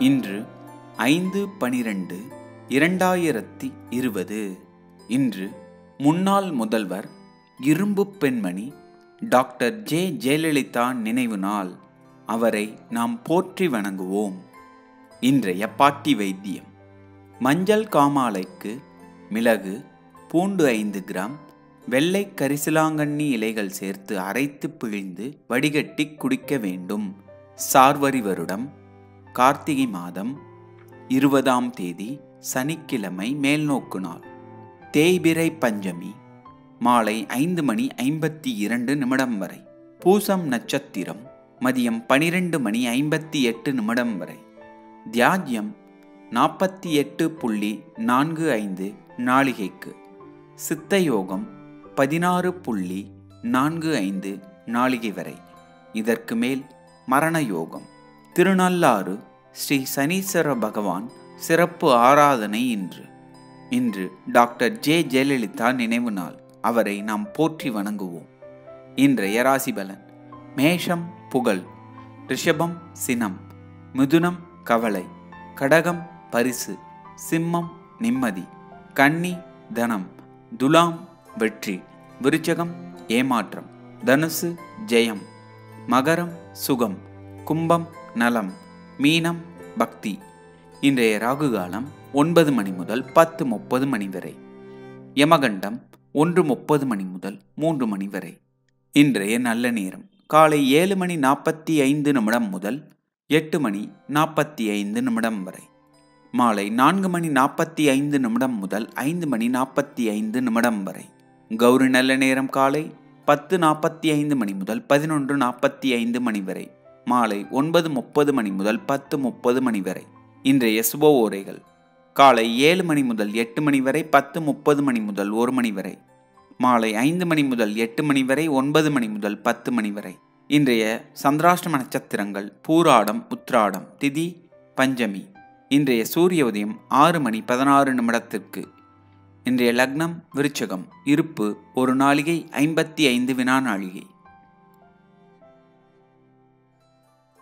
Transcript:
இன்று ஐந்து பனிரெண்டு இரண்டாயிரத்தி இருபது இன்று முன்னாள் முதல்வர் இரும்பு பெண்மணி டாக்டர் ஜே ஜெயலலிதா நினைவு நாள் அவரை நாம் போற்றி வணங்குவோம் இன்றைய பாட்டி வைத்தியம் மஞ்சள் காமாலைக்கு மிளகு பூண்டு ஐந்து கிராம் வெள்ளை கரிசலாங்கண்ணி இலைகள் சேர்த்து அரைத்து பிழிந்து வடிகட்டி குடிக்க வேண்டும் சார்வரி வருடம் கார்த்திகை மாதம் இருபதாம் தேதி சனிக்கிழமை மேல்நோக்கு நாள் தேய்பிரை பஞ்சமி மாலை ஐந்து மணி ஐம்பத்தி இரண்டு நிமிடம் வரை பூசம் நட்சத்திரம் மதியம் பனிரெண்டு மணி ஐம்பத்தி எட்டு நிமிடம் வரை தியாஜ்யம் நாற்பத்தி எட்டு புள்ளி நான்கு ஐந்து நாளிகைக்கு சித்த யோகம் பதினாறு புள்ளி நான்கு ஐந்து நாளிகை வரை இதற்கு மேல் மரண யோகம் திருநள்ளாறு ஸ்ரீ சனீஸ்வர பகவான் சிறப்பு ஆராதனை இன்று இன்று டாக்டர் ஜே ஜெயலலிதா நினைவு நாள் அவரை நாம் போற்றி வணங்குவோம் இன்றைய ராசிபலன் மேஷம் புகழ் ரிஷபம் சினம் மிதுனம் கவலை கடகம் பரிசு சிம்மம் நிம்மதி கன்னி தனம் துலாம் வெற்றி விருச்சகம் ஏமாற்றம் தனுசு ஜெயம் மகரம் சுகம் கும்பம் நலம் மீனம் பக்தி இன்றைய ராகு காலம் ஒன்பது மணி முதல் பத்து முப்பது மணி வரை யமகண்டம் ஒன்று முப்பது மணி முதல் மூன்று மணி வரை இன்றைய நல்ல நேரம் காலை ஏழு மணி நாற்பத்தி ஐந்து நிமிடம் முதல் எட்டு மணி நாற்பத்தி ஐந்து நிமிடம் வரை மாலை நான்கு மணி நாற்பத்தி ஐந்து நிமிடம் முதல் ஐந்து மணி நாற்பத்தி ஐந்து நிமிடம் வரை கௌரி நல்ல நேரம் காலை பத்து நாற்பத்தி ஐந்து மணி முதல் பதினொன்று நாற்பத்தி ஐந்து மணி வரை மாலை ஒன்பது முப்பது மணி முதல் பத்து முப்பது மணி வரை இன்றைய சுப ஓரைகள் காலை ஏழு மணி முதல் எட்டு மணி வரை பத்து முப்பது மணி முதல் ஒரு மணி வரை மாலை ஐந்து மணி முதல் எட்டு மணி வரை ஒன்பது மணி முதல் பத்து மணி வரை இன்றைய சந்திராஷ்டம நட்சத்திரங்கள் பூராடம் உத்ராடம் திதி பஞ்சமி இன்றைய சூரிய உதயம் ஆறு மணி பதினாறு நிமிடத்திற்கு இன்றைய லக்னம் விருச்சகம் இருப்பு ஒரு நாளிகை ஐம்பத்தி ஐந்து வினா நாளிகை